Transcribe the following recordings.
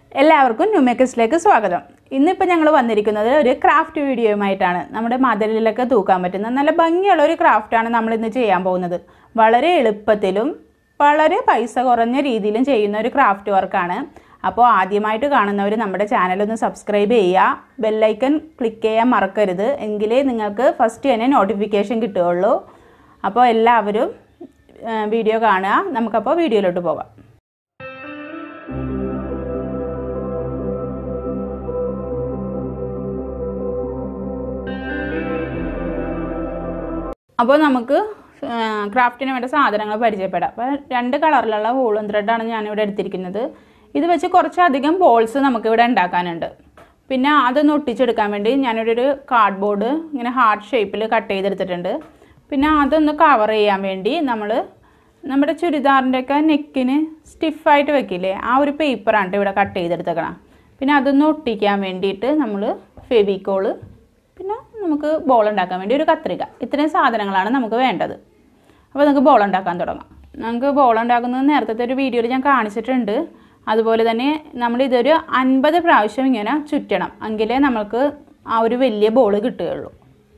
എല്ലാവർക്കും ന്യൂമേക്കസിലേക്ക് സ്വാഗതം ഇന്നിപ്പോൾ ഞങ്ങൾ വന്നിരിക്കുന്നത് ഒരു ക്രാഫ്റ്റ് വീഡിയോയുമായിട്ടാണ് നമ്മുടെ മതിലിലൊക്കെ തൂക്കാൻ പറ്റുന്ന നല്ല ഭംഗിയുള്ള ഒരു ക്രാഫ്റ്റാണ് നമ്മൾ ഇന്ന് ചെയ്യാൻ പോകുന്നത് വളരെ എളുപ്പത്തിലും വളരെ പൈസ കുറഞ്ഞ രീതിയിലും ചെയ്യുന്ന ഒരു ക്രാഫ്റ്റ് വർക്കാണ് അപ്പോൾ ആദ്യമായിട്ട് കാണുന്നവർ നമ്മുടെ ചാനൽ ഒന്ന് സബ്സ്ക്രൈബ് ചെയ്യുക ബെല്ലൈക്കൺ ക്ലിക്ക് ചെയ്യാൻ മറക്കരുത് എങ്കിലേ നിങ്ങൾക്ക് ഫസ്റ്റ് തന്നെ നോട്ടിഫിക്കേഷൻ കിട്ടുകയുള്ളൂ അപ്പോൾ എല്ലാവരും വീഡിയോ കാണുക നമുക്കപ്പോൾ വീഡിയോയിലോട്ട് പോകാം അപ്പോൾ നമുക്ക് ക്രാഫ്റ്റിന് വേണ്ട സാധനങ്ങൾ പരിചയപ്പെടാം അപ്പോൾ രണ്ട് കളറിലുള്ള വൂളൻ ത്രെഡാണ് ഞാനിവിടെ എടുത്തിരിക്കുന്നത് ഇത് വെച്ച് കുറച്ചധികം ബോൾസ് നമുക്കിവിടെ ഉണ്ടാക്കാനുണ്ട് പിന്നെ അതൊന്ന് ഒട്ടിച്ചെടുക്കാൻ വേണ്ടി ഞാനിവിടെ ഒരു കാർഡ്ബോർഡ് ഇങ്ങനെ ഹാർട്ട് ഷേപ്പിൽ കട്ട് ചെയ്തെടുത്തിട്ടുണ്ട് പിന്നെ അതൊന്ന് കവർ ചെയ്യാൻ വേണ്ടി നമ്മൾ നമ്മുടെ ചുരിദാറിൻ്റെയൊക്കെ നെക്കിന് സ്റ്റിഫായിട്ട് വെക്കില്ലേ ആ ഒരു പേപ്പറാണ് ഇവിടെ കട്ട് ചെയ്തെടുത്തേക്കണം പിന്നെ അതൊന്ന് ഒട്ടിക്കാൻ വേണ്ടിയിട്ട് നമ്മൾ ഫെവിക്കോള് പിന്നെ നമുക്ക് ബോൾ ഉണ്ടാക്കാൻ വേണ്ടി ഒരു കത്രിക ഇത്രയും സാധനങ്ങളാണ് നമുക്ക് വേണ്ടത് അപ്പോൾ നമുക്ക് ബോൾ ഉണ്ടാക്കാൻ തുടങ്ങാം നമുക്ക് ബോൾ ഉണ്ടാക്കുന്നത് നേരത്തെ ഒരു വീഡിയോയിൽ ഞാൻ കാണിച്ചിട്ടുണ്ട് അതുപോലെ തന്നെ നമ്മൾ ഇതൊരു അൻപത് പ്രാവശ്യം ഇങ്ങനെ ചുറ്റണം എങ്കിലേ നമുക്ക് ആ ഒരു വലിയ ബോൾ കിട്ടുകയുള്ളൂ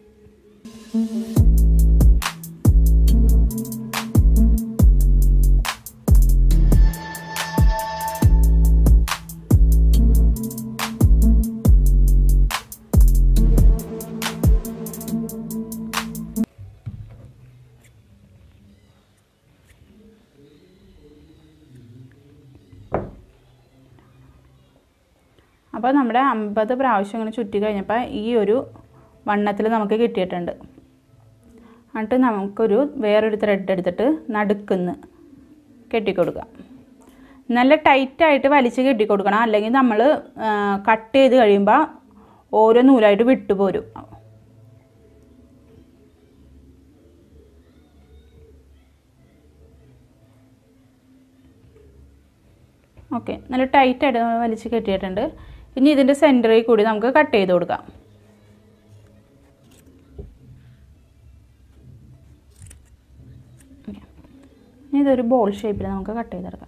അപ്പോൾ നമ്മുടെ അമ്പത് പ്രാവശ്യം ഇങ്ങനെ ചുറ്റി കഴിഞ്ഞപ്പോൾ ഈ ഒരു വണ്ണത്തിൽ നമുക്ക് കിട്ടിയിട്ടുണ്ട് എന്നിട്ട് നമുക്കൊരു വേറൊരു ത്രെഡ് എടുത്തിട്ട് നടുക്കുന്ന് കെട്ടിക്കൊടുക്കാം നല്ല ടൈറ്റായിട്ട് വലിച്ച് കെട്ടിക്കൊടുക്കണം അല്ലെങ്കിൽ നമ്മൾ കട്ട് ചെയ്ത് കഴിയുമ്പോൾ ഓരോ നൂലായിട്ട് വിട്ടുപോരും ഓക്കെ നല്ല ടൈറ്റായിട്ട് വലിച്ച് കെട്ടിയിട്ടുണ്ട് ഇനി ഇതിൻ്റെ സെൻറ്ററിൽ കൂടി നമുക്ക് കട്ട് ചെയ്ത് കൊടുക്കാം ഇനി ഇതൊരു ബോൾ ഷേപ്പിൽ നമുക്ക് കട്ട് ചെയ്തെടുക്കാം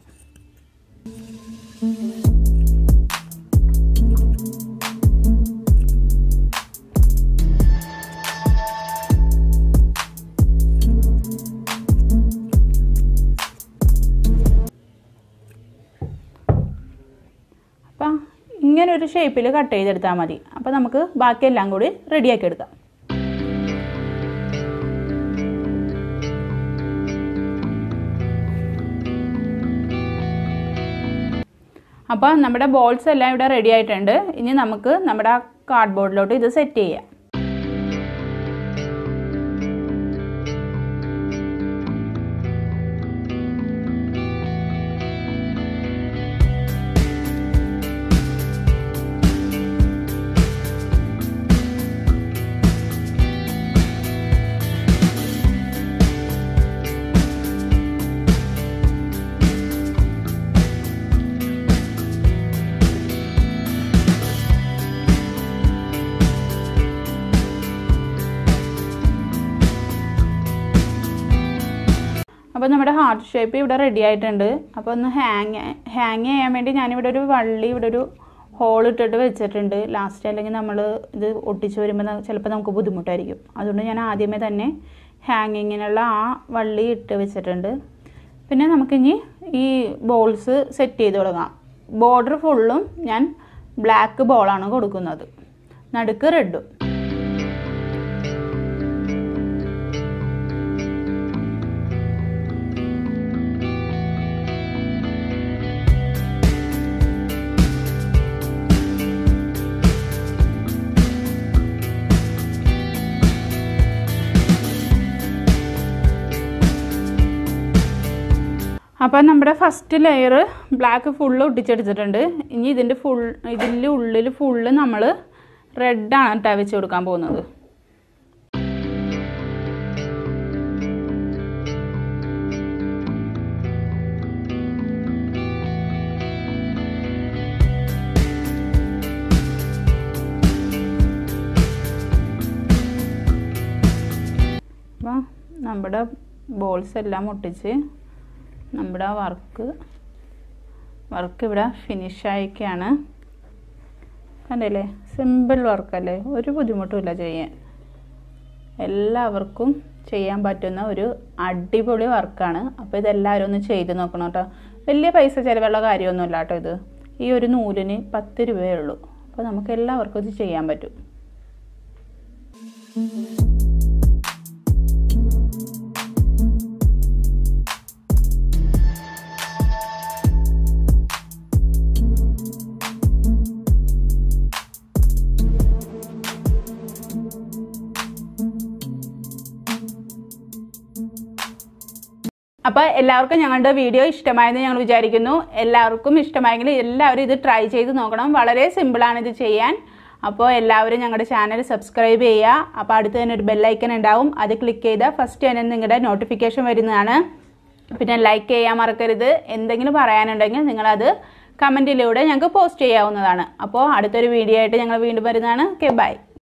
അപ്പം ഇങ്ങനെ ഒരു ഷേപ്പിൽ കട്ട് ചെയ്തെടുത്താൽ മതി അപ്പോൾ നമുക്ക് ബാക്കിയെല്ലാം കൂടി റെഡിയാക്കി എടുക്കാം അപ്പോൾ നമ്മുടെ ബോൾസ് എല്ലാം ഇവിടെ റെഡി ആയിട്ടുണ്ട് ഇനി നമുക്ക് നമ്മുടെ കാർഡ് ബോർഡിലോട്ട് ഇത് സെറ്റ് ചെയ്യാം അപ്പോൾ നമ്മുടെ ഹാർട്ട് ഷേപ്പ് ഇവിടെ റെഡി ആയിട്ടുണ്ട് അപ്പോൾ ഒന്ന് ഹാങ് ഹാങ് ചെയ്യാൻ വേണ്ടി ഞാനിവിടെ ഒരു വള്ളി ഇവിടെ ഒരു ഹോൾ ഇട്ടിട്ട് വെച്ചിട്ടുണ്ട് ലാസ്റ്റ് അല്ലെങ്കിൽ നമ്മൾ ഇത് ഒട്ടിച്ച് വരുമ്പോൾ ചിലപ്പോൾ നമുക്ക് ബുദ്ധിമുട്ടായിരിക്കും അതുകൊണ്ട് ഞാൻ ആദ്യമേ തന്നെ ഹാങ്ങിങ്ങിനുള്ള ആ വള്ളി ഇട്ട് വെച്ചിട്ടുണ്ട് പിന്നെ നമുക്കിനി ഈ ബോൾസ് സെറ്റ് ചെയ്ത് തുടങ്ങാം ബോർഡർ ഫുള്ളും ഞാൻ ബ്ലാക്ക് ബോളാണ് കൊടുക്കുന്നത് നടുക്ക് റെഡും അപ്പം നമ്മുടെ ഫസ്റ്റ് ലെയർ ബ്ലാക്ക് ഫുള്ള് ഒട്ടിച്ചെടുത്തിട്ടുണ്ട് ഇനി ഇതിൻ്റെ ഫുൾ ഇതിൻ്റെ ഉള്ളിൽ ഫുള്ള് നമ്മൾ റെഡാണ് കേട്ടോ വെച്ച് കൊടുക്കാൻ പോകുന്നത് അപ്പം നമ്മുടെ ബോൾസ് എല്ലാം ഒട്ടിച്ച് നമ്മുടെ വർക്ക് വർക്ക് ഇവിടെ ഫിനിഷ് ആയിക്കാണ് കണ്ടില്ലേ സിമ്പിൾ വർക്കല്ലേ ഒരു ബുദ്ധിമുട്ടുമില്ല ചെയ്യാൻ എല്ലാവർക്കും ചെയ്യാൻ പറ്റുന്ന ഒരു അടിപൊളി വർക്കാണ് അപ്പോൾ ഇതെല്ലാവരും ഒന്ന് ചെയ്ത് നോക്കണം കേട്ടോ വലിയ പൈസ ചിലവുള്ള കാര്യമൊന്നുമില്ല കേട്ടോ ഇത് ഈ ഒരു നൂലിന് പത്ത് രൂപയേ ഉള്ളൂ അപ്പോൾ നമുക്ക് എല്ലാവർക്കും ഇത് ചെയ്യാൻ പറ്റും അപ്പോൾ എല്ലാവർക്കും ഞങ്ങളുടെ വീഡിയോ ഇഷ്ടമായെന്ന് ഞങ്ങൾ വിചാരിക്കുന്നു എല്ലാവർക്കും ഇഷ്ടമായെങ്കിൽ എല്ലാവരും ഇത് ട്രൈ ചെയ്ത് നോക്കണം വളരെ സിമ്പിളാണ് ഇത് ചെയ്യാൻ അപ്പോൾ എല്ലാവരും ഞങ്ങളുടെ ചാനൽ സബ്സ്ക്രൈബ് ചെയ്യുക അപ്പോൾ അടുത്ത് തന്നെ ഒരു ബെല്ലൈക്കൺ ഉണ്ടാവും അത് ക്ലിക്ക് ചെയ്താൽ ഫസ്റ്റ് തന്നെ നിങ്ങളുടെ നോട്ടിഫിക്കേഷൻ വരുന്നതാണ് പിന്നെ ലൈക്ക് ചെയ്യാൻ മറക്കരുത് എന്തെങ്കിലും പറയാനുണ്ടെങ്കിൽ നിങ്ങളത് കമൻറ്റിലൂടെ ഞങ്ങൾക്ക് പോസ്റ്റ് ചെയ്യാവുന്നതാണ് അപ്പോൾ അടുത്തൊരു വീഡിയോ ആയിട്ട് ഞങ്ങൾ വീണ്ടും വരുന്നതാണ് ഓക്കെ ബൈ